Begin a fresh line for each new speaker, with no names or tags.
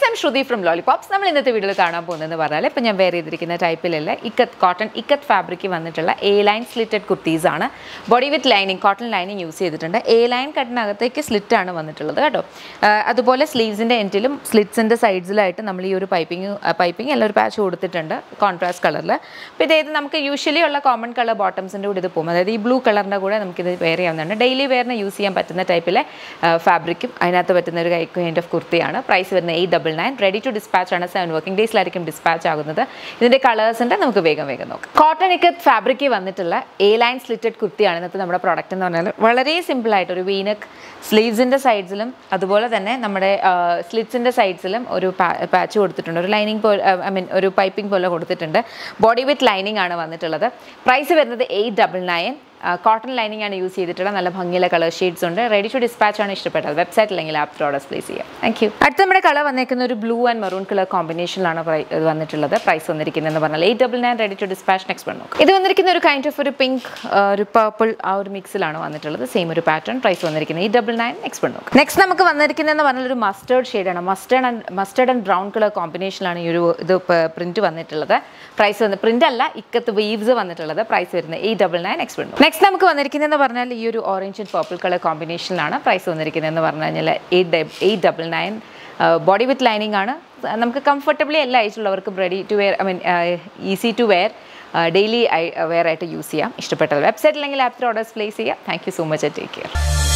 I'm Shruti from lollipops നമ്മൾ ഇന്നത്തെ വീഡിയോയിൽ കാണാൻ പോകുന്നതെന്ന് പറഞ്ഞാൽ ഇപ്പം ഞാൻ വെയർ ചെയ്തിരിക്കുന്ന ടൈപ്പിലുള്ള ഇക്കത്ത് കോട്ടൺ ഇക്കത്ത് ഫാബ്രിക് വന്നിട്ടുള്ള എ ലൈൻ സ്ലിറ്റഡ് കുർത്തീസ് ആണ് body with lining cotton lining use ചെയ്തിട്ടുണ്ട് എ ലൈൻ കട്ടിനകത്തേക്ക് സ്ലിറ്റ് ആണ് വന്നിട്ടുള്ളത് കേട്ടോ ആ, അതുപോലെ സ്ലീവ്സിൻ്റെ എൻഡിലും സ്ലിറ്റ്സിൻ്റെ സൈഡ്സിലായിട്ട് നമ്മൾ ഈ ഒരു പൈപ്പിംഗ് പൈപ്പിംഗ് എല്ലാം ഒരു പാച്ച് കൊടുത്തിട്ടുണ്ട് കോൺട്രാസ്റ്റ് കളറിൽ അപ്പോൾ ഇതേത് നമുക്ക് യൂഷ്വലി ഉള്ള കോമൺ കളർ ബോട്ടംസിൻ്റെ കൂടെ ഇത് പോകും അതായത് ഈ ബ്ലൂ കളറിൻ്റെ കൂടെ നമുക്കിത് വെയർ ചെയ്യാവുന്നതാണ് ഡെയിലി വെയറിന് യൂസ് ചെയ്യാൻ പറ്റുന്ന ടൈപ്പിലെ ഫാബ്രിക്കും അതിനകത്ത് പറ്റുന്ന ഒരു കൈൻഡ് ഓഫ് കുർത്തിയാണ് പ്രൈസ് വരുന്നത് eight double nine ready to dispatch ആണ് സെവൻ വർക്കിംഗ് ഡേയ്സിലായിരിക്കും ഡിസ്പാച്ച് ആകുന്നത് ഇതിൻ്റെ കളേഴ്സ് ഉണ്ട് നമുക്ക് വേഗം വേഗം നോക്കാം കോട്ടൺ ഇക്കത്ത് ഫാബ്രിക് വന്നിട്ടുള്ള എ ലൈൻ സ്ലിറ്റഡ് കുർത്തിയാണ് ഇന്നത്തെ നമ്മുടെ പ്രോഡക്റ്റ് എന്ന് പറഞ്ഞാൽ വളരെ സിമ്പിൾ ആയിട്ട് ഒരു വീനക്ക് സ്ലീവ്സിൻ്റെ സൈഡ്സിലും അതുപോലെ തന്നെ നമ്മുടെ സ്ലിറ്റ്സിൻ്റെ സൈഡ്സിലും ഒരു പാച്ച് കൊടുത്തിട്ടുണ്ട് ഒരു ലൈനിങ് പോലെ ഐ മീൻ ഒരു പൈപ്പിംഗ് പോലെ കൊടുത്തിട്ടുണ്ട് ബോഡി വിത്ത് ലൈനിങ് ആണ് വന്നിട്ടുള്ളത് പ്രൈസ് വരുന്നത് eight double nine cotton lining ആണ് യൂസ് ചെയ്തിട്ടുള്ള നല്ല ഭംഗിയുള്ള കളർ ഷെയ്ഡ്സ് ഉണ്ട് റെഡി ടു ഡിസ്പാച്ച് ആണ് ഇഷ്ടപ്പെട്ടത് വെബ്സൈറ്റ് അല്ലെങ്കിൽ ആപ്പ് ഓർഡേഴ്സ് പ്ലേസ് ചെയ്യാം താങ്ക് യു അടുത്ത നമ്മുടെ കളർ വന്നേക്കുന്ന ഒരു ബ്ലൂ ആൻഡ് മെറൂൺ കളർ കോമ്പിനേഷനിലാണ് ഇത് വന്നിട്ടുള്ളത് പ്രൈസ് വന്നിരിക്കുന്നതെന്ന് പറഞ്ഞാൽ eight double nine ready to dispatch next one നോക്കാം ഇത് വന്നിരിക്കുന്ന ഒരു കൈൻഡ് ഓഫ് ഒരു പിങ്ക് ഒരു പർപ്പിൾ ആ ഒരു മിക്സിലാണ് വന്നിട്ടുള്ളത് സെയിം ഒരു പാറ്റേൺ പ്രൈസ് വന്നിരിക്കുന്നത് eight double nine next one നോക്കാം നെക്സ്റ്റ് നമുക്ക് വന്നിരിക്കുന്നതെന്ന് പറഞ്ഞാൽ ഒരു മസ്റ്റേർഡ് ഷെയ്ഡാണ് mustard and mustard and brown colour കോമ്പിനേഷനിലാണ് ഈ ഒരു ഇത് പ്രിന്റ് വന്നിട്ടുള്ളത് പ്രൈസ് വന്ന് പ്രിന്റ് അല്ല ഇക്കത്ത് വീവ്സ് വന്നിട്ടുള്ളത് പ്രൈസ് വരുന്നത് eight double nine next one next നമുക്ക് വന്നിരിക്കുന്നതെന്ന് പറഞ്ഞാൽ ഈ ഒരു ഓറഞ്ച് ആൻഡ് പർപ്പിൾ കളർ കോമ്പിനേഷനിലാണ് പ്രൈസ് വന്നിരിക്കുന്നതെന്ന് പറഞ്ഞു കഴിഞ്ഞാൽ eight eight double nine body with lining ആണ് നമുക്ക് കംഫർട്ടബിളി എല്ലാ ഏജുള്ളവർക്കും ready to wear I mean easy to wear daily wear ആയിട്ട് യൂസ് ചെയ്യാം ഇഷ്ടപ്പെട്ടത് വെബ്സൈറ്റ് അല്ലെങ്കിൽ ആപ്പിൽ ഓർഡേഴ്സ് പ്ലേസ് ചെയ്യാം thank you so much take care